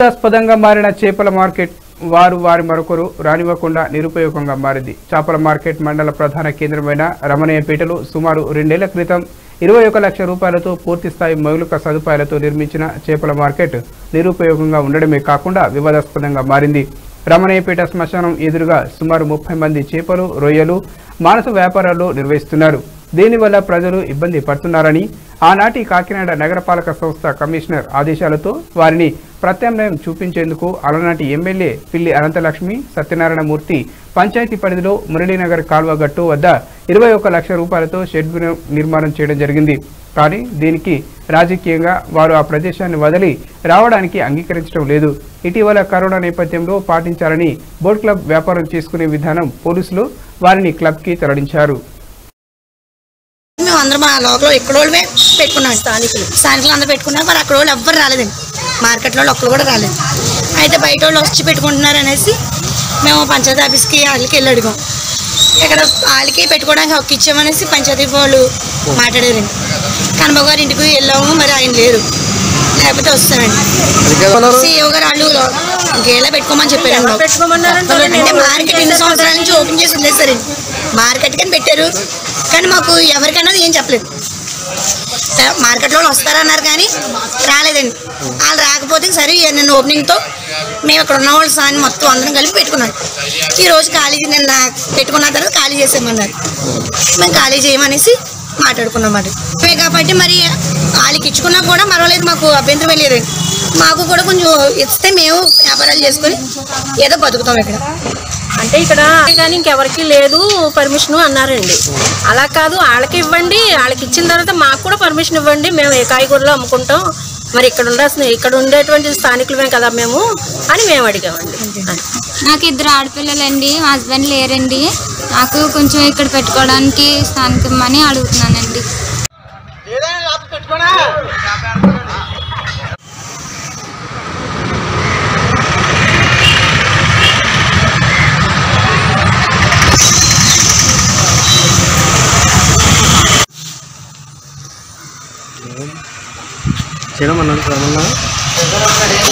వివాదాస్పదంగా మారిన చేపల మార్కెట్ వారు వారి మరొకరు రానివ్వకుండా నిరుపయోగంగా మారింది చేపల మార్కెట్ మండల ప్రధాన కేంద్రమైన రమణయ్యపేటలో సుమారు రెండేళ్ల క్రితం ఇరవై ఒక లక్ష రూపాయలతో పూర్తి స్థాయి మౌలిక సదుపాయాలతో నిర్మించిన చేపల మార్కెట్ నిరుపయోగంగా ఉండడమే కాకుండా వివాదాస్పదంగా మారింది రమణయ్యపేట శ్మశానం ఎదురుగా సుమారు ముప్పై మంది చేపలు రొయ్యలు మానస వ్యాపారాలు నిర్వహిస్తున్నారు దీనివల్ల ప్రజలు ఇబ్బంది పడుతున్నారని ఆనాటి కాకినాడ నగరపాలక సంస్థ కమిషనర్ ఆదేశాలతో వారిని ప్రత్యామ్నాయం చూపించేందుకు అలనాటి ఎమ్మెల్యే పిల్లి అనంతలక్ష్మి సత్యనారాయణ మూర్తి పంచాయతీ పరిధిలో మురళీనగర్ కాల్వ గట్టు వద్ద ఇరవై ఒక లక్ష రూపాయలతో షెడ్ నిర్మాణం చేయడం జరిగింది కానీ దీనికి రాజకీయంగా వారు ఆ ప్రదేశాన్ని వదిలి రావడానికి అంగీకరించడం లేదు ఇటీవల కరోనా నేపథ్యంలో పాటించాలని బోట్ క్లబ్ వ్యాపారం చేసుకునే విధానం పోలీసులు వారిని క్లబ్కి తరలించారు మేము అందరం ఆ లోకల్ ఎక్కడ వాళ్ళమే పెట్టుకున్నాం స్థానికులు స్థానికులు అందరూ పెట్టుకున్నారు మరి అక్కడ వాళ్ళు ఎవ్వరు రాలేదండి మార్కెట్లో వాళ్ళు ఒక్కరు కూడా రాలేదు అయితే బయట వాళ్ళు వచ్చి పెట్టుకుంటున్నారు అనేసి మేము పంచాయతీ ఆఫీస్కి వాళ్ళకి వెళ్ళి అడిగాం ఇక్కడ వాళ్ళకి పెట్టుకోవడానికి హక్కు ఇచ్చామనేసి పంచాయతీ వాళ్ళు మాట్లాడారండి కనబాబు గారి ఇంటికి వెళ్ళాము మరి ఆయన లేరు లేకపోతే వస్తానండి సీఈఓ గారు వాళ్ళు ఇంకేలా పెట్టుకోమని చెప్పారండి అంటే మార్కెట్ ఎన్ని సంవత్సరాల నుంచి ఓపెన్ చేసి వదిలేసారండి మార్కెట్ కానీ పెట్టారు కానీ మాకు ఎవరికైనా ఏం చెప్పలేదు మార్కెట్లో వాళ్ళు వస్తారన్నారు కానీ రాలేదండి వాళ్ళు రాకపోతే సరే నిన్న ఓపెనింగ్తో మేము ఇక్కడ ఉన్న వాళ్ళు సాని మొత్తం అందరం కలిపి పెట్టుకున్నాం ఈ రోజు ఖాళీ నిన్న పెట్టుకున్న తర్వాత ఖాళీ చేసామన్నారు మేము ఖాళీ చేయమనేసి మాట్లాడుకున్నాం మాట ఇవే కాబట్టి మరి వాళ్ళకి ఇచ్చుకున్నా కూడా పర్వాలేదు మాకు అభ్యంతరం లేదండి మాకు కూడా కొంచెం ఇస్తే మేము వ్యాపారాలు చేసుకొని ఏదో బతుకుతాం ఇక్కడ అంటే ఇక్కడ కానీ ఇంకెవరికి లేదు పర్మిషన్ అన్నారండి అలా కాదు వాళ్ళకి ఇవ్వండి వాళ్ళకి ఇచ్చిన తర్వాత మాకు కూడా పర్మిషన్ ఇవ్వండి మేము ఏ కాయగూరలో అమ్ముకుంటాం మరి ఇక్కడ ఉండాల్సిన ఇక్కడ ఉండేటువంటి స్థానికులమే కదా మేము అని మేము అడిగామండి అది. నాకు ఇద్దరు ఆడపిల్లలండి మా హస్బెండ్ లేరండి నాకు కొంచెం ఇక్కడ పెట్టుకోవడానికి స్థానికమని అడుగుతున్నానండి చేయమన్నాడు